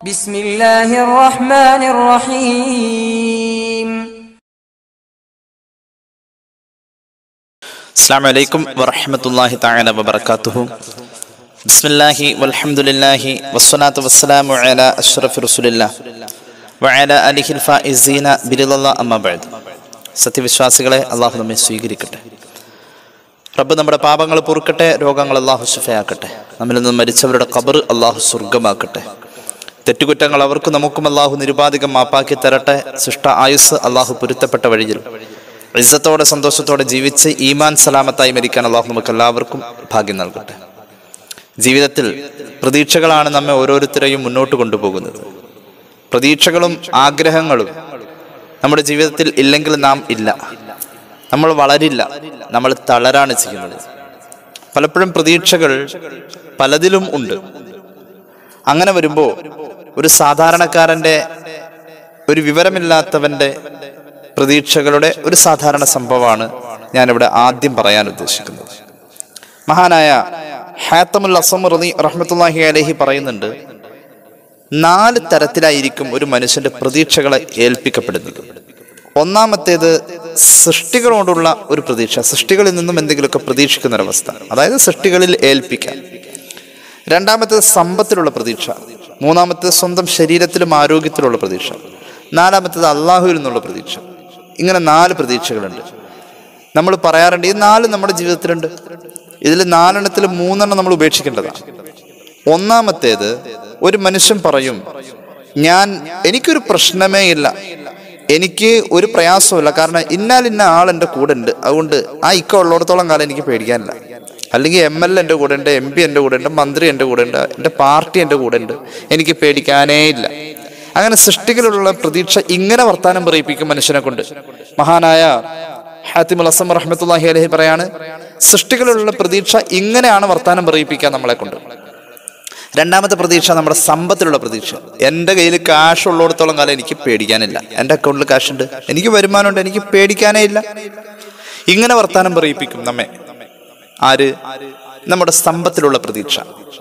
بسم الله الرحمن الرحيم അസ്സാം വലൈക്കും വറഹമത്തല്ലാഹി താല വബർക്കാത്തുഹു ബിസ്മില്ലാഹി വൽഹംദുലില്ലാഹി വസ്സലാത്തു വസ്സലാമു അലാ അഷ്റഫി റസൂലില്ലാ വഅല അലിഹിൽ ഫായിസീന ബിരിദല്ലാ അമ്മ ബഅദ് സത്യവിശ്വാസികളെ അള്ളാഹു നമ്മെ സ്വീകരിക്കട്ടെ റബ്ബ് നമ്മുടെ പാപങ്ങൾ പൊറുക്കട്ടെ രോഗങ്ങൾ അള്ളാഹു ശുഫയാക്കട്ടെ നമ്മിൽ നിന്ന് മരിച്ചവരുടെ ഖബർ അള്ളാഹു സ്വർഗമാക്കട്ടെ തെറ്റുകുറ്റങ്ങൾ അവർക്കും നമുക്കും അള്ളാഹു നിരുപാധികം മാപ്പാക്കി തരട്ടെ സൃഷ്ട ആയുസ് അള്ളാഹു പൊരുത്തപ്പെട്ട വഴിയിൽ ഇസ്സത്തോടെ സന്തോഷത്തോടെ ജീവിച്ച് ഈമാൻ സലാമത്തായി മരിക്കാൻ അള്ളാഹു നമുക്ക് എല്ലാവർക്കും ഭാഗ്യം നൽകട്ടെ ജീവിതത്തിൽ പ്രതീക്ഷകളാണ് നമ്മെ ഓരോരുത്തരെയും മുന്നോട്ട് കൊണ്ടുപോകുന്നത് പ്രതീക്ഷകളും ആഗ്രഹങ്ങളും നമ്മുടെ ജീവിതത്തിൽ ഇല്ലെങ്കിൽ നാം ഇല്ല നമ്മൾ വളരില്ല നമ്മൾ തളരാണ് ചെയ്യുന്നത് പലപ്പോഴും പ്രതീക്ഷകൾ പലതിലും ഉണ്ട് അങ്ങനെ വരുമ്പോൾ ഒരു സാധാരണക്കാരൻ്റെ ഒരു വിവരമില്ലാത്തവൻ്റെ പ്രതീക്ഷകളുടെ ഒരു സാധാരണ സംഭവമാണ് ഞാനിവിടെ ആദ്യം പറയാൻ ഉദ്ദേശിക്കുന്നത് മഹാനായ ഹാത്തമുൽ അസം റലി റഹ്മത്തുല്ലാഹി അലഹി പറയുന്നുണ്ട് നാല് തരത്തിലായിരിക്കും ഒരു മനുഷ്യന്റെ പ്രതീക്ഷകളെ ഏൽപ്പിക്കപ്പെടുന്നത് ഒന്നാമത്തേത് സൃഷ്ടികളോടുള്ള ഒരു പ്രതീക്ഷ സൃഷ്ടികളിൽ നിന്നും എന്തെങ്കിലുമൊക്കെ പ്രതീക്ഷിക്കുന്ന ഒരവസ്ഥ അതായത് സൃഷ്ടികളിൽ ഏൽപ്പിക്കാൻ രണ്ടാമത്തേത് സമ്പത്തിലുള്ള പ്രതീക്ഷ മൂന്നാമത്തേത് സ്വന്തം ശരീരത്തിലും ആരോഗ്യത്തിലുള്ള പ്രതീക്ഷ നാലാമത്തേത് അള്ളാഹുവിൽ നിന്നുള്ള പ്രതീക്ഷ ഇങ്ങനെ നാല് പ്രതീക്ഷകളുണ്ട് നമ്മൾ പറയാറുണ്ട് ഈ നാല് നമ്മുടെ ജീവിതത്തിലുണ്ട് ഇതിൽ നാലെണ്ണത്തിൽ മൂന്നെണ്ണം നമ്മൾ ഉപേക്ഷിക്കേണ്ടതാണ് ഒന്നാമത്തേത് ഒരു മനുഷ്യൻ പറയും ഞാൻ എനിക്കൊരു പ്രശ്നമേ ഇല്ല എനിക്ക് ഒരു പ്രയാസമില്ല കാരണം ഇന്നാൽ ഇന്ന ആൾ എൻ്റെ കൂടെ ഉണ്ട് അതുകൊണ്ട് ആ ഇക്ക ഉള്ളിടത്തോളം കാലം എനിക്ക് പേടിക്കാനില്ല അല്ലെങ്കിൽ എം എൽ എൻ്റെ കൂടെ ഉണ്ട് എം പി എൻ്റെ കൂടെ ഉണ്ട് മന്ത്രി എൻ്റെ കൂടെ ഉണ്ട് എൻ്റെ പാർട്ടി എൻ്റെ കൂടെ ഉണ്ട് എനിക്ക് പേടിക്കാനേ ഇല്ല അങ്ങനെ സൃഷ്ടികളിലുള്ള പ്രതീക്ഷ ഇങ്ങനെ വർത്താനം പറയിപ്പിക്കും മനുഷ്യനെ കൊണ്ട് മഹാനായ ഹാത്തിമുൽ അസം റഹ്മത്തുല്ലാഹി അലഹി പറയാണ് സൃഷ്ടികളിലുള്ള പ്രതീക്ഷ ഇങ്ങനെയാണ് വർത്താനം പറയിപ്പിക്കുക നമ്മളെ കൊണ്ട് രണ്ടാമത്തെ പ്രതീക്ഷ നമ്മുടെ സമ്പത്തിലുള്ള പ്രതീക്ഷ എൻ്റെ കയ്യിൽ കാശ് ഉള്ളിടത്തോളം കാലം എനിക്ക് പേടിക്കാനില്ല എൻ്റെ അക്കൗണ്ടിൽ കാശ് ഉണ്ട് എനിക്ക് വരുമാനമുണ്ട് എനിക്ക് പേടിക്കാനേ ഇല്ല ഇങ്ങനെ വർത്താനം പറയിപ്പിക്കും നമ്മെ ആര് നമ്മുടെ സമ്പത്തിലുള്ള പ്രതീക്ഷ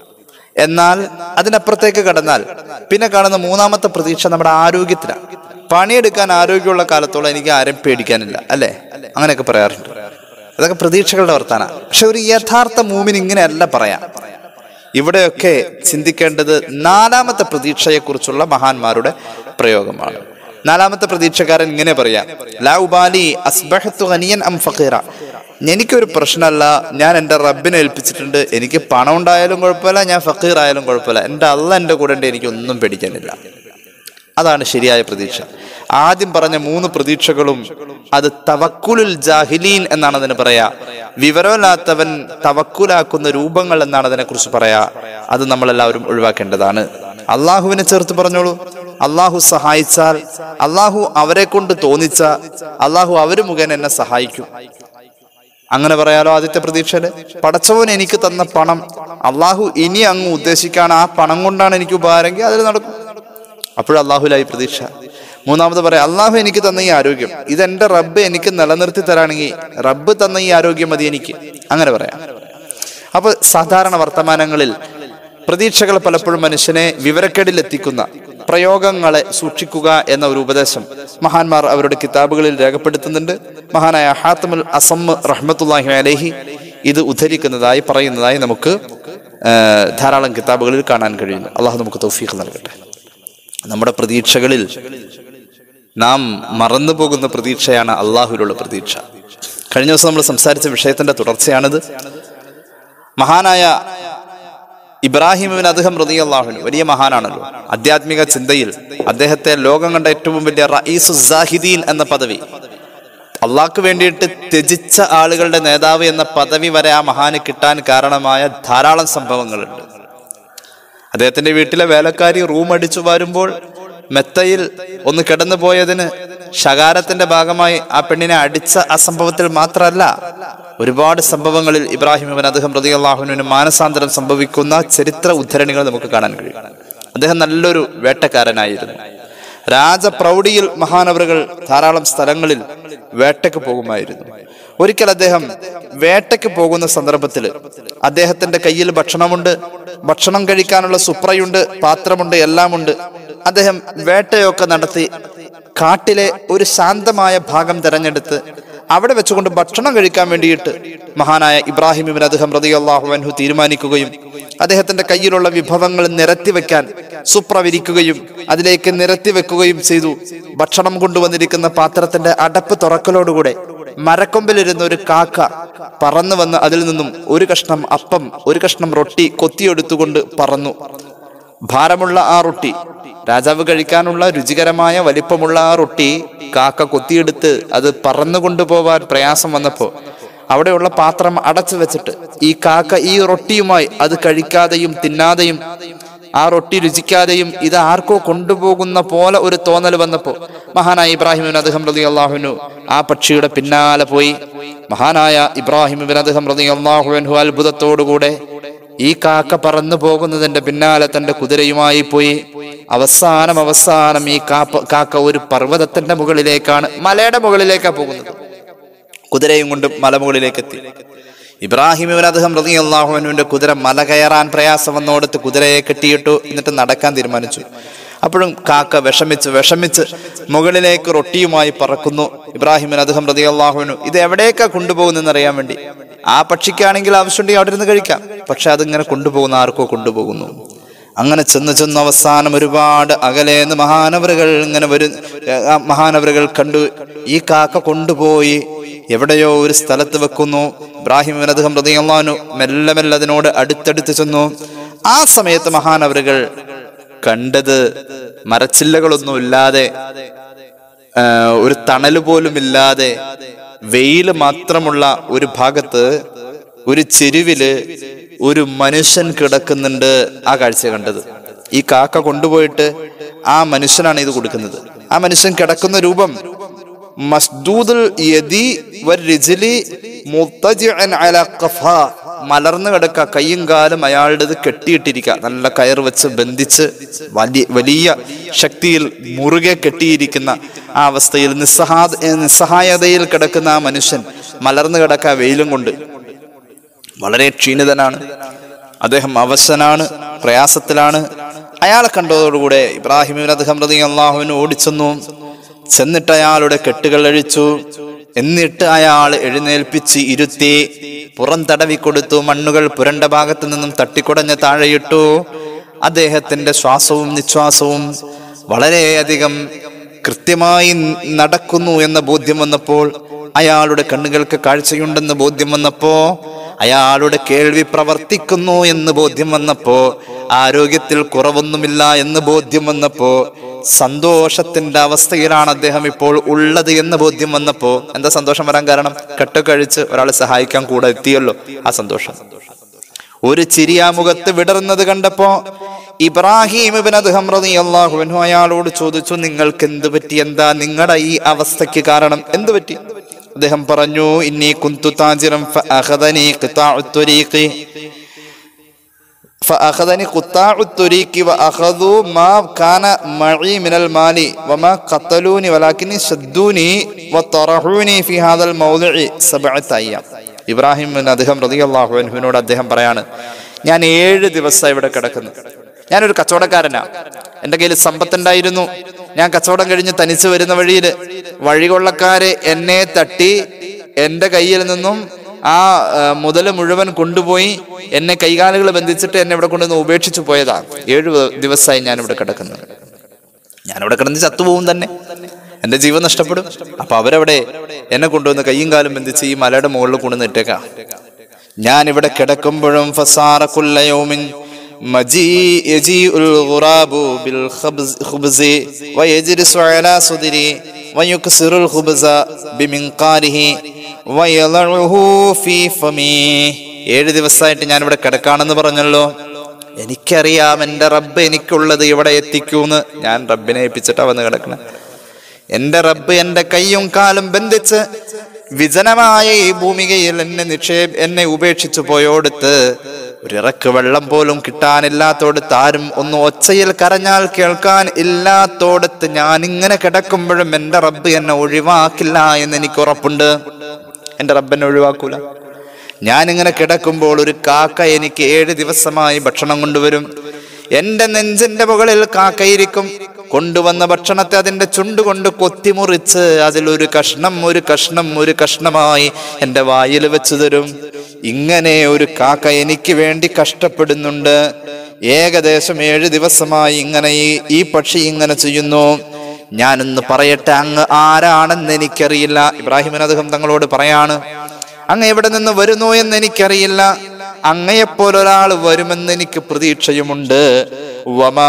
എന്നാൽ അതിനപ്പുറത്തേക്ക് കടന്നാൽ പിന്നെ കാണുന്ന മൂന്നാമത്തെ പ്രതീക്ഷ നമ്മുടെ ആരോഗ്യത്തിലാണ് പണിയെടുക്കാൻ ആരോഗ്യമുള്ള കാലത്തോളം എനിക്ക് ആരും പേടിക്കാനില്ല അല്ലേ അങ്ങനെയൊക്കെ പറയാറുണ്ട് അതൊക്കെ പ്രതീക്ഷകളുടെ വർത്താന പക്ഷെ ഒരു യഥാർത്ഥ മൂമിന് ഇങ്ങനെയല്ല പറയാം ഇവിടെയൊക്കെ ചിന്തിക്കേണ്ടത് നാലാമത്തെ പ്രതീക്ഷയെക്കുറിച്ചുള്ള മഹാന്മാരുടെ പ്രയോഗമാണ് നാലാമത്തെ പ്രതീക്ഷക്കാരൻ ഇങ്ങനെ പറയാം ലാ ഉബാലി അസ്ബഹത്തു ഖനിയൻ അം ഫഖീറ എനിക്കൊരു പ്രശ്നമല്ല ഞാൻ എൻ്റെ റബ്ബിനെ ഏൽപ്പിച്ചിട്ടുണ്ട് എനിക്ക് പണം ഉണ്ടായാലും കുഴപ്പമില്ല ഞാൻ ഫക്കീർ ആയാലും കുഴപ്പമില്ല എൻ്റെ അല്ല എൻ്റെ കൂടെ ഉണ്ട് എനിക്കൊന്നും പേടിക്കാനില്ല അതാണ് ശരിയായ പ്രതീക്ഷ ആദ്യം പറഞ്ഞ മൂന്ന് പ്രതീക്ഷകളും അത് തവക്കുലുൽ ജാഹിലീൻ എന്നാണ് അതിന് പറയാ വിവരമില്ലാത്തവൻ തവക്കുലാക്കുന്ന രൂപങ്ങൾ എന്നാണ് അതിനെ കുറിച്ച് പറയാ അത് നമ്മളെല്ലാവരും ഒഴിവാക്കേണ്ടതാണ് അള്ളാഹുവിനെ ചേർത്ത് പറഞ്ഞോളൂ അള്ളാഹു സഹായിച്ചാൽ അള്ളാഹു അവരെ കൊണ്ട് തോന്നിച്ച അള്ളാഹു അവര് മുഖേന എന്നെ സഹായിക്കും അങ്ങനെ പറയാലോ ആദ്യത്തെ പ്രതീക്ഷയില് പടച്ചവൻ എനിക്ക് തന്ന പണം അള്ളാഹു ഇനി അങ്ങ് ഉദ്ദേശിക്കാണ് ആ പണം കൊണ്ടാണ് എനിക്ക് ഉപകാരമെങ്കിൽ അതിൽ നടക്കും അപ്പോഴും അള്ളാഹുലായി പ്രതീക്ഷ മൂന്നാമത് പറയാം അള്ളാഹു എനിക്ക് തന്ന ഈ ആരോഗ്യം ഇതെന്റെ റബ്ബ് എനിക്ക് നിലനിർത്തി തരാണെങ്കിൽ റബ്ബ് തന്ന ഈ ആരോഗ്യം മതി എനിക്ക് അങ്ങനെ പറയാം അപ്പൊ സാധാരണ വർത്തമാനങ്ങളിൽ പ്രതീക്ഷകൾ പലപ്പോഴും മനുഷ്യനെ വിവരക്കേടിൽ എത്തിക്കുന്ന പ്രയോഗങ്ങളെ സൂക്ഷിക്കുക എന്ന ഒരു ഉപദേശം മഹാന്മാർ അവരുടെ കിതാബുകളിൽ രേഖപ്പെടുത്തുന്നുണ്ട് മഹാനായ ഹാത്തമുൽ അസം റഹ്മത്തുല്ലാഹി അലഹി ഇത് ഉദ്ധരിക്കുന്നതായി പറയുന്നതായി നമുക്ക് ആ, ധാരാളം കിതാബുകളിൽ കാണാൻ കഴിയുന്നു അള്ളാഹു നമുക്ക് തൗഫീഖ് നൽകട്ടെ നമ്മുടെ പ്രതീക്ഷകളിൽ നാം മറന്നു പോകുന്ന പ്രതീക്ഷയാണ് അള്ളാഹുവിലുള്ള പ്രതീക്ഷ കഴിഞ്ഞ ദിവസം നമ്മൾ സംസാരിച്ച വിഷയത്തിന്റെ തുടർച്ചയാണിത് മഹാനായ ഇബ്രാഹിമിന് അദ്ദേഹം റതി അള്ളാഹുന് വലിയ മഹാനാണല്ലോ ആധ്യാത്മിക ചിന്തയിൽ അദ്ദേഹത്തെ ലോകം കണ്ട ഏറ്റവും വലിയ റഈസു സാഹിദീൻ എന്ന പദവി അള്ളാഹ്ക്ക് വേണ്ടിയിട്ട് ത്യജിച്ച ആളുകളുടെ നേതാവ് എന്ന പദവി വരെ ആ മഹാന് കിട്ടാൻ കാരണമായ ധാരാളം സംഭവങ്ങളുണ്ട് അദ്ദേഹത്തിന്റെ വീട്ടിലെ വേലക്കാരി റൂം അടിച്ചു വാരുമ്പോൾ മെത്തയിൽ ഒന്ന് കിടന്നു പോയതിന് ശകാരത്തിന്റെ ഭാഗമായി ആ പെണ്ണിനെ അടിച്ച ആ സംഭവത്തിൽ മാത്രമല്ല ഒരുപാട് സംഭവങ്ങളിൽ ഇബ്രാഹിം ഇബൻ അദ്ദേഹം പ്രതി അള്ളാഹുവിന് മാനസാന്തരം സംഭവിക്കുന്ന ചരിത്ര ഉദ്ധരണികൾ നമുക്ക് കാണാൻ കഴിയും അദ്ദേഹം നല്ലൊരു വേട്ടക്കാരനായിരുന്നു രാജപ്രൗഢിയിൽ മഹാനവറുകൾ ധാരാളം സ്ഥലങ്ങളിൽ വേട്ടയ്ക്ക് പോകുമായിരുന്നു ഒരിക്കൽ അദ്ദേഹം വേട്ടയ്ക്ക് പോകുന്ന സന്ദർഭത്തിൽ അദ്ദേഹത്തിന്റെ കയ്യിൽ ഭക്ഷണമുണ്ട് ഭക്ഷണം കഴിക്കാനുള്ള സുപ്രയുണ്ട് പാത്രമുണ്ട് എല്ലാമുണ്ട് അദ്ദേഹം വേട്ടയൊക്കെ നടത്തി കാട്ടിലെ ഒരു ശാന്തമായ ഭാഗം തെരഞ്ഞെടുത്ത് അവിടെ വെച്ചുകൊണ്ട് ഭക്ഷണം കഴിക്കാൻ വേണ്ടിയിട്ട് മഹാനായ ഇബ്രാഹിം ഇബിൻ അദ്ദേഹം റതിയല്ലാഹു അൻഹു തീരുമാനിക്കുകയും അദ്ദേഹത്തിന്റെ കയ്യിലുള്ള വിഭവങ്ങൾ നിരത്തി വെക്കാൻ സുപ്ര വിരിക്കുകയും അതിലേക്ക് നിരത്തി വെക്കുകയും ചെയ്തു ഭക്ഷണം കൊണ്ടുവന്നിരിക്കുന്ന പാത്രത്തിന്റെ അടപ്പ് തുറക്കലോടുകൂടെ മരക്കൊമ്പിലിരുന്ന ഒരു കാക്ക പറന്നു വന്ന് അതിൽ നിന്നും ഒരു കഷ്ണം അപ്പം ഒരു കഷ്ണം റൊട്ടി കൊത്തിയെടുത്തുകൊണ്ട് പറന്നു ഭാരമുള്ള ആ റൊട്ടി രാജാവ് കഴിക്കാനുള്ള രുചികരമായ വലിപ്പമുള്ള ആ റൊട്ടി കാക്ക കൊത്തിയെടുത്ത് അത് പറന്നു കൊണ്ടുപോവാൻ പ്രയാസം വന്നപ്പോ അവിടെയുള്ള പാത്രം അടച്ചു വെച്ചിട്ട് ഈ കാക്ക ഈ റൊട്ടിയുമായി അത് കഴിക്കാതെയും തിന്നാതെയും ആ റൊട്ടി രുചിക്കാതെയും ഇത് ആർക്കോ കൊണ്ടുപോകുന്ന പോലെ ഒരു തോന്നൽ വന്നപ്പോ മഹാനായ ഇബ്രാഹിമിൻ അദ്ദേഹം റതി അള്ളാഹുനു ആ പക്ഷിയുടെ പിന്നാലെ പോയി മഹാനായ ഇബ്രാഹിമിൻ അദ്ദേഹം റതി അള്ളാഹുനു അത്ഭുതത്തോടുകൂടെ ഈ കാക്ക പറന്നു പോകുന്നതിന്റെ പിന്നാലെ തന്റെ കുതിരയുമായി പോയി അവസാനം അവസാനം ഈ കാപ്പ കാക്ക ഒരു പർവ്വതത്തിന്റെ മുകളിലേക്കാണ് മലയുടെ മുകളിലേക്കാണ് പോകുന്നത് കുതിരയും കൊണ്ട് മലമുകളിലേക്ക് എത്തി ഇബ്രാഹിം അദ്ദേഹം റതി അള്ളാഹുവിന്റെ കുതിര മല കയറാൻ പ്രയാസം വന്നോടത്ത് കുതിരയെ കെട്ടിയിട്ടു എന്നിട്ട് നടക്കാൻ തീരുമാനിച്ചു അപ്പോഴും കാക്ക വിഷമിച്ച് വിഷമിച്ച് മുകളിലേക്ക് റൊട്ടിയുമായി പറക്കുന്നു ഇബ്രാഹിമിൻ അദ്ദേഹം റതി അള്ളാഹുവിനു ഇത് എവിടേക്കാ കൊണ്ടുപോകുന്നെന്ന് അറിയാൻ വേണ്ടി ആ പക്ഷിക്കാണെങ്കിൽ ആവശ്യമുണ്ടെങ്കിൽ അവിടെ ഇരുന്ന് കഴിക്കാം പക്ഷെ അതിങ്ങനെ കൊണ്ടുപോകുന്ന ആർക്കോ കൊണ്ടുപോകുന്നു അങ്ങനെ ചെന്ന് ചെന്ന് അവസാനം ഒരുപാട് അകലേന്ന് മഹാനവറുകൾ ഇങ്ങനെ വരും ആ മഹാനവറുകൾ കണ്ടു ഈ കാക്ക കൊണ്ടുപോയി എവിടെയോ ഒരു സ്ഥലത്ത് വെക്കുന്നു ഇബ്രാഹിം അദ്ദേഹം ഹൃദയമാനു മെല്ലെ മെല്ലെ അതിനോട് അടുത്തടുത്ത് ചെന്നു ആ സമയത്ത് മഹാനവറുകൾ കണ്ടത് മരച്ചില്ലകളൊന്നും ഇല്ലാതെ ആ, ഒരു തണല് പോലും ഇല്ലാതെ വെയില് മാത്രമുള്ള ഒരു ഭാഗത്ത് ഒരു ചെരുവില് ഒരു മനുഷ്യൻ കിടക്കുന്നുണ്ട് ആ കാഴ്ച കണ്ടത് ഈ കാക്ക കൊണ്ടുപോയിട്ട് ആ മനുഷ്യനാണ് ഇത് കൊടുക്കുന്നത് ആ മനുഷ്യൻ കിടക്കുന്ന രൂപം മസ്ദൂദുൽ യദി വരിജ്ലി മുത്തജിഅൻ അലാ ഖഫാ മലർന്നു കിടക്ക കൈയും കാലും അയാളുടേത് കെട്ടിയിട്ടിരിക്കുക നല്ല കയർ വെച്ച് ബന്ധിച്ച് വലിയ വലിയ ശക്തിയിൽ മുറുകെ കെട്ടിയിരിക്കുന്ന ആ അവസ്ഥയിൽ നിസ്സഹാ നിസ്സഹായതയിൽ കിടക്കുന്ന ആ മനുഷ്യൻ മലർന്നു കിടക്ക വെയിലും കൊണ്ട് വളരെ ക്ഷീണിതനാണ് അദ്ദേഹം അവശനാണ് പ്രയാസത്തിലാണ് അയാളെ കണ്ടതോടുകൂടെ ഇബ്രാഹിം അദ്ദേഹം റതി അള്ളാഹുവിന് ഓടിച്ചെന്നു ചെന്നിട്ട് അയാളുടെ കെട്ടുകൾ അഴിച്ചു എന്നിട്ട് അയാൾ എഴുന്നേൽപ്പിച്ച് ഇരുത്തി പുറം തടവി കൊടുത്തു മണ്ണുകൾ പുരണ്ട ഭാഗത്തു നിന്നും തട്ടിക്കുടഞ്ഞ് താഴെയിട്ടു അദ്ദേഹത്തിന്റെ ശ്വാസവും നിശ്വാസവും വളരെയധികം കൃത്യമായി നടക്കുന്നു എന്ന ബോധ്യം വന്നപ്പോൾ അയാളുടെ കണ്ണുകൾക്ക് കാഴ്ചയുണ്ടെന്ന് ബോധ്യം വന്നപ്പോ അയാളുടെ കേൾവി പ്രവർത്തിക്കുന്നു എന്ന് ബോധ്യം വന്നപ്പോ ആരോഗ്യത്തിൽ കുറവൊന്നുമില്ല എന്ന് ബോധ്യം വന്നപ്പോ സന്തോഷത്തിന്റെ അവസ്ഥയിലാണ് അദ്ദേഹം ഇപ്പോൾ ഉള്ളത് എന്ന് ബോധ്യം വന്നപ്പോ എന്താ സന്തോഷം വരാൻ കാരണം കെട്ടൊക്കെ അഴിച്ച് ഒരാളെ സഹായിക്കാൻ കൂടെ എത്തിയല്ലോ ആ സന്തോഷം ഒരു ചിരി ആ മുഖത്ത് വിടർന്നത് കണ്ടപ്പോ ഇബ്രാഹിം ഇബ്നു അദ്ഹം റളിയല്ലാഹു അൻഹു അയാളോട് ചോദിച്ചു നിങ്ങൾക്ക് എന്ത് പറ്റി എന്താ നിങ്ങളുടെ ഈ അവസ്ഥയ്ക്ക് കാരണം എന്ത് പറ്റി അദ്ദേഹം പറഞ്ഞു ഇന്നി കുന്തു താജിറൻ ഫഅഖദനി ഖിതാഉ ത്വരീഖി فأخذني قطاع الطريق وأخذوا ما كان معي من المال وما قتلوني ولكن شدوني وطرحوني في هذا الموضع سبعة أيام ഇബ്രാഹിം അദ്ദേഹം റതിയല്ലാഹു അൻഹുവിനോട് അദ്ദേഹം പറയാണ് ഞാൻ ഏഴ് ദിവസം ഇവിടെ കിടക്കുന്നു ഞാനൊരു കച്ചവടക്കാരനാ എൻ്റെ കയ്യിൽ സമ്പത്തുണ്ടായിരുന്നു ഞാൻ കച്ചവടം കഴിഞ്ഞ് തനിച്ച് വരുന്ന വഴിയിൽ വഴികൊള്ളക്കാരെ എന്നെ തട്ടി എൻ്റെ കയ്യിൽ നിന്നും ആ മുതൽ മുഴുവൻ കൊണ്ടുപോയി എന്നെ കൈകാലുകൾ ബന്ധിച്ചിട്ട് എന്നെ ഇവിടെ കൊണ്ടുവന്ന് ഉപേക്ഷിച്ചു പോയതാ ഏഴ് ദിവസമായി ഞാൻ ഇവിടെ കിടക്കുന്നത് ഞാനിവിടെ കിടന്ന് ചത്തുപോകും തന്നെ എന്റെ ജീവൻ നഷ്ടപ്പെടും അപ്പൊ അവരവിടെ എന്നെ കൊണ്ടുവന്ന് കൈയും കാലും ബന്ധിച്ച് ഈ മലയുടെ മുകളിൽ കൊണ്ടുവന്ന് ഇട്ടേക്കാം ഞാൻ ഇവിടെ കിടക്കുമ്പോഴും ഫസാറക്കുല്ലയോമിൻ مجيء يجيء الغراب بالخبز خبز ويجلس على صدري ويكسر الخبز بمنقاره ويضعه في فمي ഏഴ് ദിവസമായിട്ട് ഞാൻ ഇവിടെ കിടക്കാണെന്ന് പറഞ്ഞല്ലോ എനിക്കറിയാം എൻ്റെ റബ്ബ് എനിക്കുള്ളത് ഇവിടെ എത്തിക്കൂന്ന് ഞാൻ റബ്ബിനെ ഏൽപ്പിച്ചിട്ടാ വന്ന് കിടക്കണേ എൻ്റെ റബ്ബ് എൻ്റെ കൈയും കാലും ബന്ധിച്ച് വിജനമായ ഈ ഭൂമികയിൽ എന്നെ നിക്ഷേപ എന്നെ ഉപേക്ഷിച്ചു പോയോടുത്ത് ഒരിറക്ക് വെള്ളം പോലും കിട്ടാനില്ലാത്തോടത്ത് ആരും ഒന്ന് ഒച്ചയിൽ കരഞ്ഞാൽ കേൾക്കാൻ ഇല്ലാത്തോടത്ത് ഞാൻ ഇങ്ങനെ കിടക്കുമ്പോഴും എൻ്റെ റബ്ബ് എന്നെ ഒഴിവാക്കില്ല എന്ന് എനിക്ക് ഉറപ്പുണ്ട് എൻ്റെ റബ്ബ് എന്നെ ഒഴിവാക്കൂല ഞാനിങ്ങനെ കിടക്കുമ്പോൾ ഒരു കാക്ക എനിക്ക് ഏഴ് ദിവസമായി ഭക്ഷണം കൊണ്ടുവരും എന്റെ നെഞ്ചിന്റെ മുകളിൽ കാക്കയിരിക്കും കൊണ്ടുവന്ന ഭക്ഷണത്തെ അതിന്റെ ചുണ്ടുകൊണ്ട് കൊത്തിമുറിച്ച് അതിലൊരു കഷ്ണം ഒരു കഷ്ണം ഒരു കഷ്ണമായി എൻ്റെ വായിൽ വെച്ചു തരും ഇങ്ങനെ ഒരു കാക്ക എനിക്ക് വേണ്ടി കഷ്ടപ്പെടുന്നുണ്ട് ഏകദേശം ഏഴ് ദിവസമായി ഇങ്ങനെ ഈ ഈ പക്ഷി ഇങ്ങനെ ചെയ്യുന്നു ഞാനൊന്ന് പറയട്ടെ അങ്ങ് ആരാണെന്ന് എനിക്കറിയില്ല ഇബ്രാഹിമിൻ അദ്ദേഹം തങ്ങളോട് പറയാണ് അങ്ങ് എവിടെ നിന്ന് വരുന്നു എന്ന് എനിക്കറിയില്ല അങ്ങയെപ്പോലൊരാൾ വരുമെന്ന് എനിക്ക് പ്രതീക്ഷയുമുണ്ട് വമാ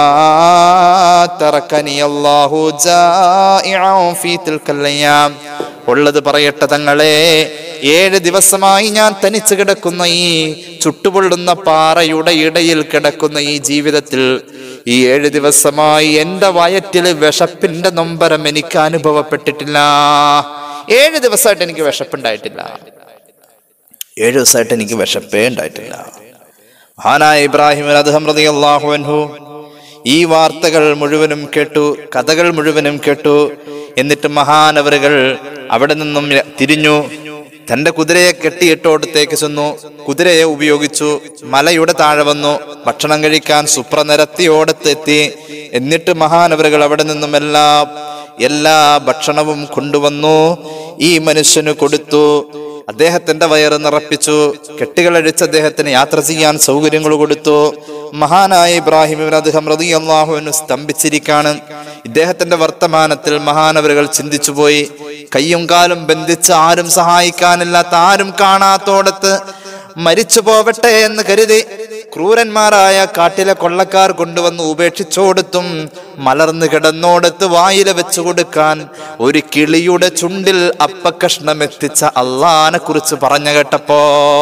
തറക്കനി അല്ലാഹു ജാഇഅൻ ഫീ തിൽക്കൽ അയ്യാം. ഉള്ളത് പറയട്ടെ തങ്ങളെ ഏഴ് ദിവസമായി ഞാൻ തനിച്ച് കിടക്കുന്ന ഈ ചുട്ടുപൊള്ളുന്ന പാറയുടെ ഇടയിൽ കിടക്കുന്ന ഈ ജീവിതത്തിൽ ഈ ഏഴ് ദിവസമായി എന്റെ വയറ്റിൽ വിശപ്പിന്റെ നൊമ്പരം എനിക്ക് അനുഭവപ്പെട്ടിട്ടില്ല ഏഴ് ദിവസമായിട്ട് എനിക്ക് വിശപ്പുണ്ടായിട്ടില്ല ഏഴ് ദിവസമായിട്ട് എനിക്ക് വിശപ്പേ ഉണ്ടായിട്ടില്ല മഹാനായ ഇബ്രാഹിം അദ്ദേഹം റളിയല്ലാഹു അൻഹു ഈ വാർത്തകൾ മുഴുവനും കേട്ടു കഥകൾ മുഴുവനും കേട്ടു എന്നിട്ട് മഹാനവറുകൾ അവിടെ നിന്നും തിരിഞ്ഞു തന്റെ കുതിരയെ കെട്ടിയിട്ടോടത്തേക്ക് ചെന്നു കുതിരയെ ഉപയോഗിച്ചു മലയുടെ താഴെ വന്നു ഭക്ഷണം കഴിക്കാൻ സുപ്രനിരത്തിയോടത്തെത്തി എന്നിട്ട് മഹാനവറുകൾ അവിടെ നിന്നും എല്ലാ എല്ലാ ഭക്ഷണവും കൊണ്ടുവന്നു ഈ മനുഷ്യന് കൊടുത്തു അദ്ദേഹത്തിന്റെ വയറ് നിറപ്പിച്ചു കെട്ടുകളഴിച്ച് അദ്ദേഹത്തിന് യാത്ര ചെയ്യാൻ സൗകര്യങ്ങൾ കൊടുത്തു മഹാനായ ഇബ്രാഹിം ഇബ്ൻ അദ്ദേഹം റളിയല്ലാഹുവിന് സ്തംഭിച്ചിരിക്കാണ് ഇദ്ദേഹത്തിന്റെ വർത്തമാനത്തിൽ മഹാനവരുകൾ ചിന്തിച്ചുപോയി കയ്യും കാലും ബന്ധിച്ച് ആരും സഹായിക്കാനില്ലാത്ത ആരും കാണാത്തോടത്ത് മരിച്ചു പോവട്ടെ എന്ന് കരുതി ക്രൂരന്മാരായ കാട്ടിലെ കൊള്ളക്കാർ കൊണ്ടുവന്ന് ഉപേക്ഷിച്ചോടത്തും മലർന്നു കിടന്നോടത്ത് വായില വെച്ചു കൊടുക്കാൻ ഒരു കിളിയുടെ ചുണ്ടിൽ അപ്പക്കഷ്ണം എത്തിച്ച അള്ളാനെ കുറിച്ച് പറഞ്ഞു കേട്ടപ്പോ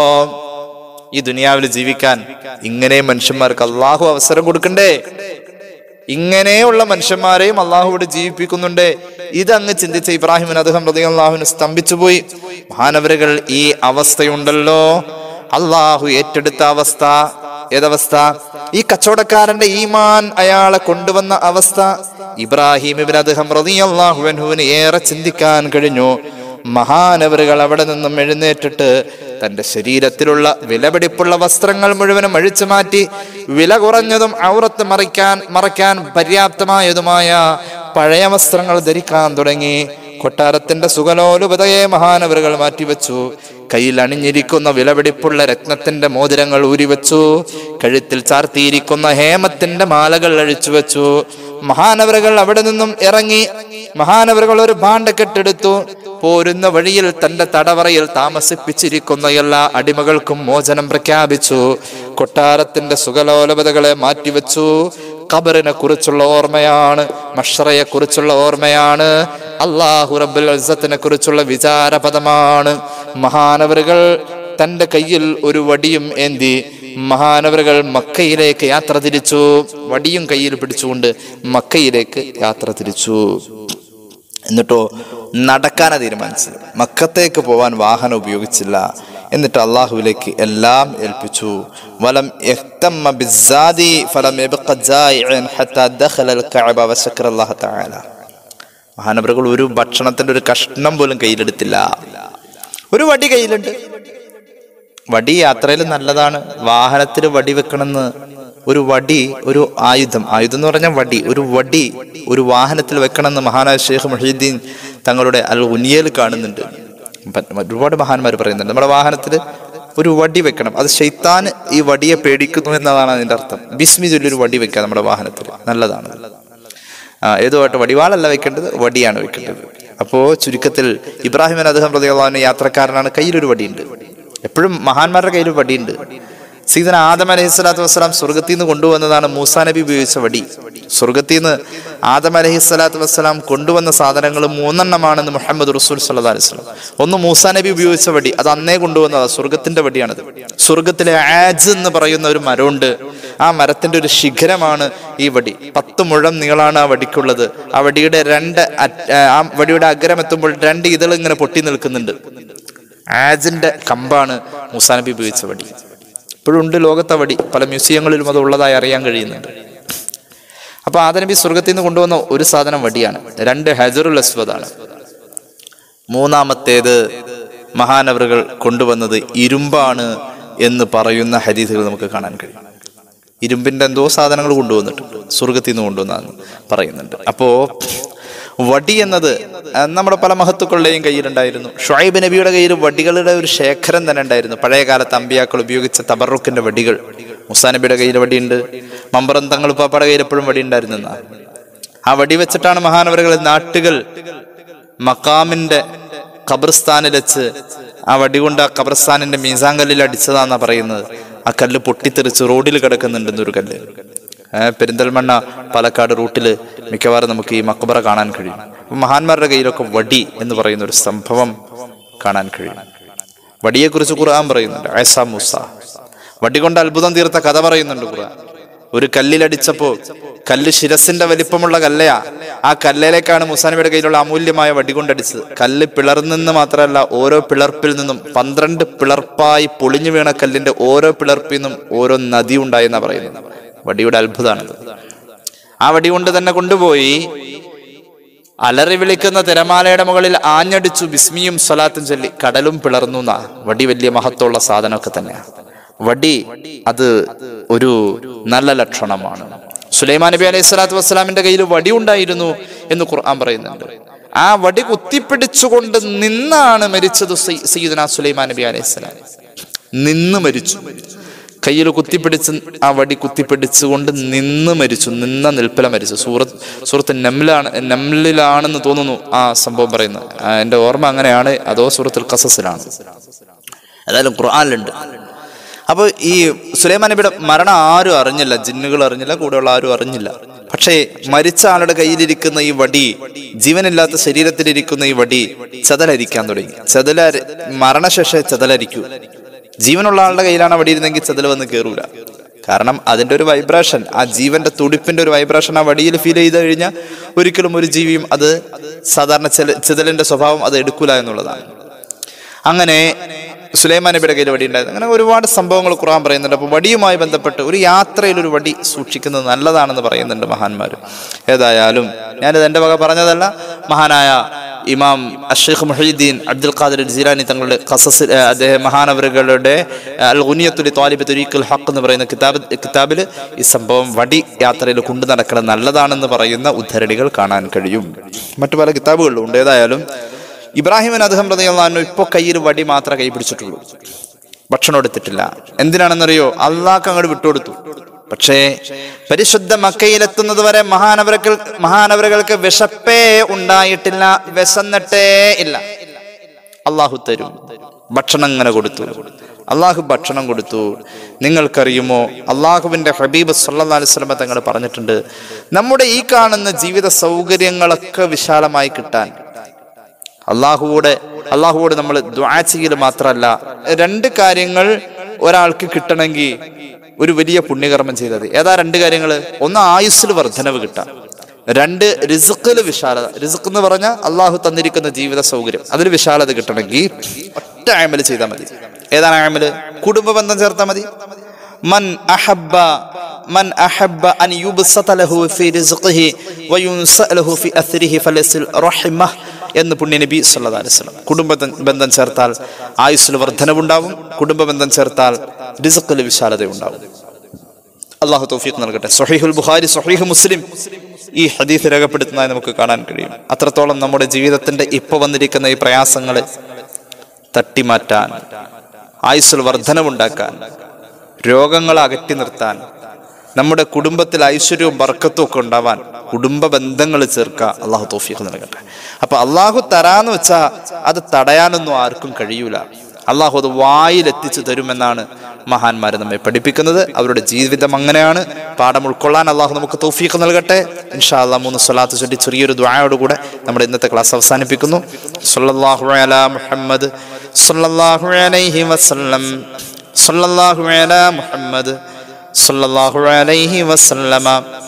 ഈ ദുനിയാവിൽ ജീവിക്കാൻ ഇങ്ങനെ മനുഷ്യന്മാർക്ക് അള്ളാഹു അവസരം കൊടുക്കണ്ടേ ഇങ്ങനെയുള്ള മനുഷ്യന്മാരെയും അള്ളാഹു ഇവിടെ ജീവിപ്പിക്കുന്നുണ്ട് ഇതങ്ങ് ചിന്തിച്ച ഇബ്രാഹിമിൻ അദ്ദേഹം അള്ളാഹുവിന് സ്തംഭിച്ചു പോയി മഹാനവരുകൾ ഈ അവസ്ഥയുണ്ടല്ലോ അള്ളാഹു ഏറ്റെടുത്ത അവസ്ഥ ഏതവസ്ഥ ഈ കച്ചവടക്കാരന്റെ ഈമാൻ അയാളെ കൊണ്ടുവന്ന അവസ്ഥ ഇബ്രാഹിം ഇബിൻ അദ്ദേഹം റളിയല്ലാഹുവിന് ഏറെ ചിന്തിക്കാൻ കഴിഞ്ഞു മഹാനവറുകൾ അവിടെ നിന്നും എഴുന്നേറ്റിട്ട് തന്റെ ശരീരത്തിലുള്ള വിലപിടിപ്പുള്ള വസ്ത്രങ്ങൾ മുഴുവനും അഴിച്ചു മാറ്റി വില കുറഞ്ഞതും ഔറത്ത് മറിക്കാൻ മറയ്ക്കാൻ പര്യാപ്തമായതുമായ പഴയ വസ്ത്രങ്ങൾ ധരിക്കാൻ തുടങ്ങി കൊട്ടാരത്തിന്റെ സുഖലോലുപതയെ മഹാനവറുകൾ മാറ്റിവെച്ചു കയ്യിൽ അണിഞ്ഞിരിക്കുന്ന വിലപിടിപ്പുള്ള രത്നത്തിന്റെ മോതിരങ്ങൾ ഊരിവെച്ചു കഴുത്തിൽ ചാർത്തിയിരിക്കുന്ന ഹേമത്തിന്റെ മാലകൾ അഴിച്ചു വെച്ചു മഹാനവറുകൾ അവിടെ നിന്നും ഇറങ്ങി മഹാനവറുകൾ ഒരു ഭാണ്ഡക്കെട്ടെടുത്തു പോരുന്ന വഴിയിൽ തന്റെ തടവറയിൽ താമസിപ്പിച്ചിരിക്കുന്ന എല്ലാ അടിമകൾക്കും മോചനം പ്രഖ്യാപിച്ചു കൊട്ടാരത്തിന്റെ സുഖലോലപതകളെ മാറ്റിവെച്ചു ഖബറിനെ കുറിച്ചുള്ള ഓർമ്മയാണ് മഷറയെ കുറിച്ചുള്ള ഓർമ്മയാണ് അള്ളാഹു റബ്ബുൽ അസത്തിനെ കുറിച്ചുള്ള വിചാരപദമാണ് മഹാനവറുകൾ തന്റെ കയ്യിൽ ഒരു വടിയും ഏന്തി മഹാനവറുകൾ മക്കയിലേക്ക് യാത്ര തിരിച്ചു വടിയും കയ്യിൽ പിടിച്ചുകൊണ്ട് മക്കയിലേക്ക് യാത്ര തിരിച്ചു എന്നിട്ടോ നടക്കാനാ തീരുമാനിച്ചത് മക്കത്തേക്ക് പോവാൻ വാഹനം ഉപയോഗിച്ചില്ല എന്നിട്ട് അള്ളാഹുവിലേക്ക് എല്ലാം ഏൽപ്പിച്ചു വലം യഹ്തമ്മ ബിസ്സാദി ഫലം യബ്ഖ ജായിഅൻ ഹത്താ ദഖലൽ കഅബ വശക്കറ അല്ലാഹു തആല മഹാനവറുകൾ ഒരു ഭക്ഷണത്തിന്റെ ഒരു കഷ്ണം പോലും കയ്യിലെടുത്തില്ല ഒരു വടി കയ്യിലുണ്ട് വടി യാത്രയിൽ നല്ലതാണ് വാഹനത്തിൽ വടി വെക്കണമെന്ന് ഒരു വടി ഒരു ആയുധം ആയുധം എന്ന് പറഞ്ഞാൽ വടി ഒരു വടി ഒരു വാഹനത്തിൽ വെക്കണമെന്ന് മഹാനായ ഷെയ്ഖ് മുഹീദ്ദീൻ തങ്ങളുടെ അൽ ഉനിയൽ കാണുന്നുണ്ട് പ- ഒരുപാട് മഹാന്മാർ പറയുന്നുണ്ട് നമ്മുടെ വാഹനത്തിൽ ഒരു വടി വെക്കണം അത് ഷെയ്ത്താൻ ഈ വടിയെ പേടിക്കുന്നു എന്നതാണ് അതിന്റെ അർത്ഥം ബിസ്മി ചൊല്ലി ഒരു വടി വെക്കുക നമ്മുടെ വാഹനത്തിൽ നല്ലതാണ് ആ ഏതുമായിട്ട് വടിവാളല്ല വെക്കേണ്ടത് വടിയാണ് വെക്കേണ്ടത് അപ്പോ ചുരുക്കത്തിൽ ഇബ്രാഹിം അദ്ദേഹം പ്രതികളാണ് യാത്രക്കാരനാണ് കയ്യിലൊരു വടിയുണ്ട് എപ്പോഴും മഹാന്മാരുടെ കയ്യിൽ ഒരു വടിയുണ്ട് സീതന ആദം അലഹി സ്വലാത്തു വസ്സലാം സ്വർഗത്തിൽ നിന്ന് കൊണ്ടുവന്നതാണ് മൂസാ നബി ഉപയോഗിച്ച വടി സ്വർഗത്തിൽ നിന്ന് ആദം അലഹി സ്വലാത്തു വസ്സലാം കൊണ്ടുവന്ന സാധനങ്ങൾ മൂന്നെണ്ണമാണെന്ന് മുഹമ്മദ് റസൂൽ സല്ലാ അലൈഹി സ്വലം ഒന്ന് മൂസാ നബി ഉപയോഗിച്ച വടി അത് അന്നേ കൊണ്ടുവന്നതാണ് സ്വർഗത്തിന്റെ വടിയാണത് സ്വർഗത്തിലെ ആജ് എന്ന് പറയുന്ന ഒരു മരമുണ്ട് ആ മരത്തിന്റെ ഒരു ശിഖരമാണ് ഈ വടി പത്ത് മുഴം നീളാണ് ആ വടിക്കുള്ളത് ആ വടിയുടെ രണ്ട് അറ്റ- ആ വടിയുടെ അഗ്രം എത്തുമ്പോൾ രണ്ട് ഇതൾ ഇങ്ങനെ പൊട്ടി നിൽക്കുന്നുണ്ട് ആജിന്റെ കമ്പാണ് മൂസാ നബി ഉപയോഗിച്ച വടി ഇപ്പോഴും ഉണ്ട് ലോകത്തെ വടി പല മ്യൂസിയങ്ങളിലും അത് ഉള്ളതായി അറിയാൻ കഴിയുന്നുണ്ട് അപ്പൊ ആദനബി സ്വർഗത്തിൽ നിന്ന് കൊണ്ടുവന്ന ഒരു സാധനം വടിയാണ് രണ്ട് ഹജറുൽ അസ്വദാണ് മൂന്നാമത്തേത് മഹാനവറുകൾ കൊണ്ടുവന്നത് ഇരുമ്പാണ് എന്ന് പറയുന്ന ഹദീസുകൾ നമുക്ക് കാണാൻ കഴിയും ഇരുമ്പിന്റെ എന്തോ സാധനങ്ങൾ കൊണ്ടുവന്നിട്ടുണ്ട് സ്വർഗത്തിൽ നിന്ന് കൊണ്ടുവന്നാന്ന് പറയുന്നുണ്ട് അപ്പോ വടി എന്നത് ആ, നമ്മുടെ പല മഹത്തുക്കളുടെയും കയ്യിലുണ്ടായിരുന്നു ഷുഐബ് നബിയുടെ കയ്യിൽ വടികളുടെ ഒരു ശേഖരം തന്നെ ഉണ്ടായിരുന്നു പഴയ കാലത്ത് അമ്പിയാക്കൾ ഉപയോഗിച്ച തബറുക്കിന്റെ വടികൾ മുസാ നബിയുടെ കയ്യിൽ വടിയുണ്ട് മമ്പറം തങ്ങൾ പാപ്പയുടെ കയ്യിൽ എപ്പോഴും വടി ഉണ്ടായിരുന്നു എന്നാ. ആ വടി വെച്ചിട്ടാണ് മഹാനവറുകൾ നാട്ടുകൾ മക്കാമിന്റെ ഖബർസ്ഥാനിൽ വെച്ച് ആ വടി കൊണ്ട് ആ ഖബർസ്ഥാനിന്റെ മീസാൻ കല്ലിൽ അടിച്ചതാന്നാ പറയുന്നത് ആ കല്ല് പൊട്ടിത്തെറിച്ച് റോഡിൽ കിടക്കുന്നുണ്ടെന്ന് ഒരു കല്ല് ഏഹ് പെരിന്തൽമണ്ണ പാലക്കാട് റൂട്ടില് മിക്കവാറും നമുക്ക് ഈ മക്ബറ കാണാൻ കഴിയും അപ്പൊ മഹാന്മാരുടെ കയ്യിലൊക്കെ വടി എന്ന് പറയുന്ന ഒരു സംഭവം കാണാൻ കഴിയും വടിയെക്കുറിച്ച് ഖുർആൻ പറയുന്നുണ്ട് ഐസ മൂസ വടി കൊണ്ട് അത്ഭുതം തീർത്ത കഥ പറയുന്നുണ്ട് ഖുർആൻ ഒരു കല്ലിലടിച്ചപ്പോ കല്ല് ശിരസിന്റെ വലിപ്പമുള്ള കല്ലയാ ആ കല്ലിലേക്കാണ് മുസാനബിയുടെ കയ്യിലുള്ള അമൂല്യമായ വടി കൊണ്ടടിച്ചത് കല്ല് പിളർന്നെന്ന് മാത്രമല്ല ഓരോ പിളർപ്പിൽ നിന്നും പന്ത്രണ്ട് പിളർപ്പായി പൊളിഞ്ഞു വീണ കല്ലിന്റെ ഓരോ പിളർപ്പിൽ നിന്നും ഓരോ നദി ഉണ്ടായെന്നാ പറയുന്നത് വടിയുടെ അത്ഭുതമാണിത് ആ വടി കൊണ്ട് തന്നെ കൊണ്ടുപോയി അലറി വിളിക്കുന്ന തിരമാലയുടെ മുകളിൽ ആഞ്ഞടിച്ചു ബിസ്മിയും സ്വലാത്തും ചൊല്ലി കടലും പിളർന്നു എന്നാ വടി വലിയ മഹത്വമുള്ള സാധനമൊക്കെ തന്നെയാണ് വടി അത് ഒരു നല്ല ലക്ഷണമാണ് സുലൈമാൻ നബി അലൈഹി സ്വലാത്തു വസ്സലാമിന്റെ കയ്യിൽ വടി ഉണ്ടായിരുന്നു എന്ന് ഖുർആൻ പറയുന്നുണ്ട് ആ വടി കുത്തിപ്പിടിച്ചുകൊണ്ട് നിന്നാണ് മരിച്ചത് സയ്യി- സയ്യിദുനാ സുലൈമാൻ നബി അലൈഹി സ്വലാം നിന്ന് മരിച്ചു കയ്യിൽ കുത്തിപ്പിടിച്ച് ആ വടി കുത്തിപ്പിടിച്ചുകൊണ്ട് നിന്ന് മരിച്ചു നിന്ന നിൽപ്പില മരിച്ചു സൂറത്ത് സൂറത്ത് നെമ്മിലാണ് നെമ്മിലാണെന്ന് തോന്നുന്നു ആ സംഭവം പറയുന്നത് ആ, എൻ്റെ ഓർമ്മ അങ്ങനെയാണ് അതോ സൂറത്തുൽ കസസിലാണ് ഏതായാലും ഖുർആനിലുണ്ട് അപ്പോൾ ഈ സുലൈമാൻ നബിയുടെ മരണം ആരും അറിഞ്ഞില്ല ജിന്നുകൾ അറിഞ്ഞില്ല കൂടെയുള്ള ആരും അറിഞ്ഞില്ല പക്ഷേ മരിച്ച ആളുടെ കയ്യിലിരിക്കുന്ന ഈ വടി ജീവനില്ലാത്ത ശരീരത്തിലിരിക്കുന്ന ഈ വടി ചതലരിക്കാൻ തുടങ്ങി ചതല മരണശേഷം ചതലരിക്കൂ ജീവനുള്ള ആളുടെ കയ്യിലാണ് വടി ഇരുന്നെങ്കിൽ ചതൽ വന്ന് കയറൂല കാരണം അതിന്റെ ഒരു വൈബ്രേഷൻ ആ ജീവന്റെ തുടിപ്പിന്റെ ഒരു വൈബ്രേഷൻ ആ വടിയിൽ ഫീൽ ചെയ്ത് കഴിഞ്ഞാൽ ഒരിക്കലും ഒരു ജീവിയും അത് സാധാരണ ചെല ചിതലിന്റെ സ്വഭാവം അത് എടുക്കൂല എന്നുള്ളതാണ് അങ്ങനെ സുലൈമാൻ നബിയുടെ കയ്യിൽ വടി ഉണ്ടായിരുന്നു അങ്ങനെ ഒരുപാട് സംഭവങ്ങൾ ഖുർആൻ പറയുന്നുണ്ട് അപ്പോൾ വടിയുമായി ബന്ധപ്പെട്ട് ഒരു യാത്രയിൽ ഒരു വടി സൂക്ഷിക്കുന്നത് നല്ലതാണെന്ന് പറയുന്നുണ്ട് മഹാന്മാർ ഏതായാലും ഞാനിത് എൻ്റെ വക പറഞ്ഞതല്ല മഹാനായ ഇമാം അഷേഖ് മുഹീദ്ദീൻ അബ്ദുൽ ഖാദിർ ജീലാനി തങ്ങളുടെ ഖസസ് ഏഹ്, അദ്ദേഹം മഹാനവറുകളുടെ അൽ ഉനിയത്തുലി താലിബ് തുരീഖുൽ ഹക്ക് എന്ന് പറയുന്ന കിതാബ് കിതാബിൽ ഈ സംഭവം വടി യാത്രയിൽ കൊണ്ടു നടക്കണം നല്ലതാണെന്ന് പറയുന്ന ഉദ്ധരണികൾ കാണാൻ കഴിയും മറ്റു പല കിതാബുകളിലും ഉണ്ട് ഏതായാലും ഇബ്രാഹിമിന് അദ്ദേഹം പ്രതികളാണ് ഇപ്പൊ കയ്യിൽ വടി മാത്രമേ കൈ പിടിച്ചിട്ടുള്ളൂ ഭക്ഷണം എടുത്തിട്ടില്ല എന്തിനാണെന്നറിയോ അള്ളാഹ് അങ്ങോട്ട് വിട്ടുകൊടുത്തു പക്ഷേ പരിശുദ്ധ മക്കയിലെത്തുന്നത് വരെ മഹാനവരകൾ മഹാനവരകൾക്ക് വിശപ്പേ ഉണ്ടായിട്ടില്ല വിശന്നിട്ടേ ഇല്ല അള്ളാഹു തരും ഭക്ഷണം ഇങ്ങനെ കൊടുത്തു അള്ളാഹു ഭക്ഷണം കൊടുത്തു നിങ്ങൾക്കറിയുമോ അള്ളാഹുവിന്റെ ഹബീബ് സല്ലാ അലിസ്ലമ തങ്ങൾ പറഞ്ഞിട്ടുണ്ട് നമ്മുടെ ഈ കാണുന്ന ജീവിത സൗകര്യങ്ങളൊക്കെ വിശാലമായി കിട്ടാൻ അള്ളാഹുവോട് അള്ളാഹുവോട് നമ്മൾ ദ്വാ ചെയ്യൽ മാത്രമല്ല രണ്ട് കാര്യങ്ങൾ ഒരാൾക്ക് കിട്ടണമെങ്കിൽ ഒരു വലിയ പുണ്യകർമ്മം ചെയ്തത് ഏതാ രണ്ട് കാര്യങ്ങൾ ഒന്ന് ആയുസ്സിൽ വർധനവ് കിട്ടാം രണ്ട് റിസുക്കിൽ വിശാലത റിസുക്ക് എന്ന് പറഞ്ഞാൽ അള്ളാഹു തന്നിരിക്കുന്ന ജീവിത സൗകര്യം അതിൽ വിശാലത കിട്ടണമെങ്കിൽ ഒറ്റ ആമല് ചെയ്താൽ മതി ഏതാണ് ആമല് കുടുംബ ബന്ധം ചേർത്താൽ മതി മൻ അഹബ്ബ മൻ അഹബ്ബ അൻ യുബ്സത ലഹു ഫി റിസ്ഖിഹി വയുൻസ ലഹു ഫി അത്രിഹി ഫലസിൽ റഹിമഹ് എന്ന് പുണ്യ നബി സല്ലല്ലാഹു അലൈഹി വസല്ലം കുടുംബ ബന്ധം ചേർത്താൽ ആയുസ്സിൽ വർധനവുണ്ടാവും കുടുംബ ബന്ധം ചേർത്താൽ റിസ്ഖിൽ വിശാലത ഉണ്ടാവും അള്ളാഹു തൗഫീഖ് നൽകട്ടെ സഹീഹുൽ ബുഖാരി സഹീഹ് മുസ്ലിം ഈ ഹദീസ് രേഖപ്പെടുത്തുന്നതായി നമുക്ക് കാണാൻ കഴിയും അത്രത്തോളം നമ്മുടെ ജീവിതത്തിന്റെ ഇപ്പൊ വന്നിരിക്കുന്ന ഈ പ്രയാസങ്ങളെ തട്ടിമാറ്റാൻ ആയുസ്സിൽ വർധനവുണ്ടാക്കാൻ രോഗങ്ങളെ അകറ്റി നിർത്താൻ നമ്മുടെ കുടുംബത്തിൽ ഐശ്വര്യവും ബർക്കത്തും ഒക്കെ ഉണ്ടാവാൻ കുടുംബ ബന്ധങ്ങൾ ചേർക്കുക അള്ളാഹു തോഫിയൊക്കെ നൽകട്ടെ അപ്പൊ അള്ളാഹു തരാന്ന് വെച്ചാൽ അത് തടയാനൊന്നും ആർക്കും കഴിയൂല അള്ളാഹു അത് വായിലെത്തിച്ചു തരുമെന്നാണ് മഹാന്മാർ നമ്മെ പഠിപ്പിക്കുന്നത് അവരുടെ ജീവിതം അങ്ങനെയാണ് പാഠം ഉൾക്കൊള്ളാൻ അള്ളാഹു നമുക്ക് തൗഫീഖ് നൽകട്ടെ ഇൻഷാ അള്ളാഹ് മൂന്ന് സ്വലാത്ത് ചൊല്ലി ചെറിയൊരു ദ്വായോടുകൂടെ നമ്മുടെ ഇന്നത്തെ ക്ലാസ് അവസാനിപ്പിക്കുന്നു സല്ലല്ലാഹു അലാ മുഹമ്മദ് സല്ലല്ലാഹു അലൈഹി വസല്ലം സല്ലല്ലാഹു അലാ മുഹമ്മദ് സല്ലല്ലാഹു അലൈഹി വസല്ലമ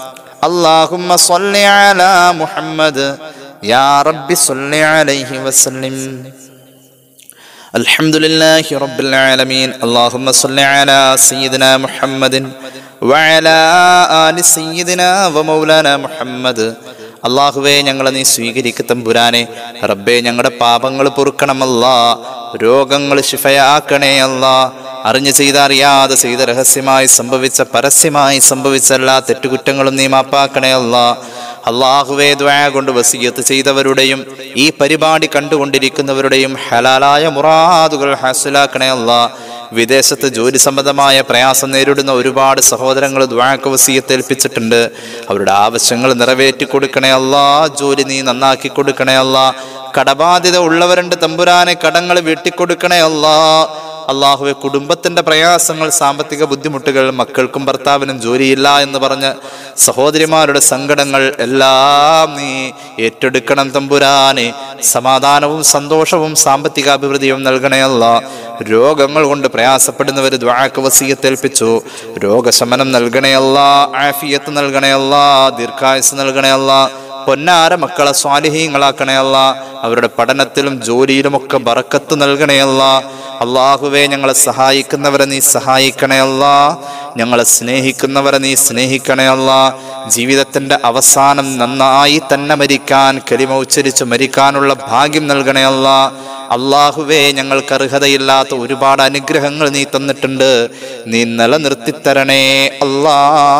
اللهم صل على محمد يا رب صل عليه وسلم الحمد لله رب العالمين اللهم صل على سيدنا محمد وعلى آل سيدنا ومولانا محمد അള്ളാഹുവേ ഞങ്ങളെ നീ സ്വീകരിക്ക തമ്പുരാനെ റബ്ബേ ഞങ്ങളുടെ പാപങ്ങൾ പൊറുക്കണമല്ല രോഗങ്ങൾ ശിഫയാക്കണേ അല്ല അറിഞ്ഞു ചെയ്ത അറിയാതെ ചെയ്ത രഹസ്യമായി സംഭവിച്ച പരസ്യമായി സംഭവിച്ച എല്ലാ തെറ്റുകുറ്റങ്ങളും നീ മാപ്പാക്കണേ അല്ല അള്ളാഹുവേ ദ്വാ കൊണ്ട് വസീയത്ത് ചെയ്തവരുടെയും ഈ പരിപാടി കണ്ടുകൊണ്ടിരിക്കുന്നവരുടെയും ഹലാലായ മുറാദുകൾ ഹാസിലാക്കണേ അല്ല വിദേശത്ത് ജോലി സംബന്ധമായ പ്രയാസം നേരിടുന്ന ഒരുപാട് സഹോദരങ്ങൾ ദ്വാക്ക് വസീയത്ത് ഏൽപ്പിച്ചിട്ടുണ്ട് അവരുടെ ആവശ്യങ്ങൾ നിറവേറ്റി കൊടുക്കണേ അല്ല ജോലി നീ നന്നാക്കി കൊടുക്കണേ അല്ല കടബാധ്യത ഉള്ളവരുണ്ട് തമ്പുരാനെ കടങ്ങൾ വീട്ടിക്കൊടുക്കണേ അല്ലാ അള്ളാഹുവെ കുടുംബത്തിന്റെ പ്രയാസങ്ങൾ സാമ്പത്തിക ബുദ്ധിമുട്ടുകൾ മക്കൾക്കും ഭർത്താവിനും ജോലിയില്ല എന്ന് പറഞ്ഞ് സഹോദരിമാരുടെ സങ്കടങ്ങൾ എല്ലാം നീ ഏറ്റെടുക്കണം തമ്പുരാനെ സമാധാനവും സന്തോഷവും സാമ്പത്തിക അഭിവൃദ്ധിയും നൽകണയല്ല രോഗങ്ങൾ കൊണ്ട് പ്രയാസപ്പെടുന്നവർ ദ്വാക്ക് വസീയത്തേൽപ്പിച്ചു രോഗശമനം നൽകണയല്ല ആഫിയത്ത് നൽകണയല്ല ദീർഘായുസ് നൽകണയല്ല പൊന്നാര മക്കളെ സ്വാലിഹീങ്ങളാക്കണയല്ല അവരുടെ പഠനത്തിലും ജോലിയിലുമൊക്കെ ബറക്കത്ത് നൽകണയല്ല അള്ളാഹുവെ ഞങ്ങളെ സഹായിക്കുന്നവരെ നീ സഹായിക്കണയല്ല ഞങ്ങളെ സ്നേഹിക്കുന്നവരെ നീ സ്നേഹിക്കണയല്ല ജീവിതത്തിന്റെ അവസാനം നന്നായി തന്നെ മരിക്കാൻ കലിമ ഉച്ചരിച്ച് മരിക്കാനുള്ള ഭാഗ്യം നൽകണയല്ല അള്ളാഹുവേ ഞങ്ങൾക്ക് അർഹതയില്ലാത്ത ഒരുപാട് അനുഗ്രഹങ്ങൾ നീ തന്നിട്ടുണ്ട് നീ നിലനിർത്തിത്തരണേ അല്ലാ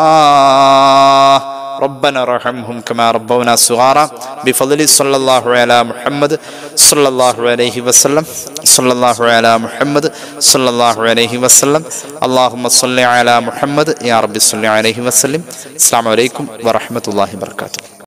ربنا ارحمهم كما ربونا صغارا بفضل صلى الله على محمد صلى الله عليه وسلم صلى الله على محمد صلى الله عليه وسلم اللهم صل على محمد يا رب صل عليه وسلم السلام عليكم ورحمة الله وبركاته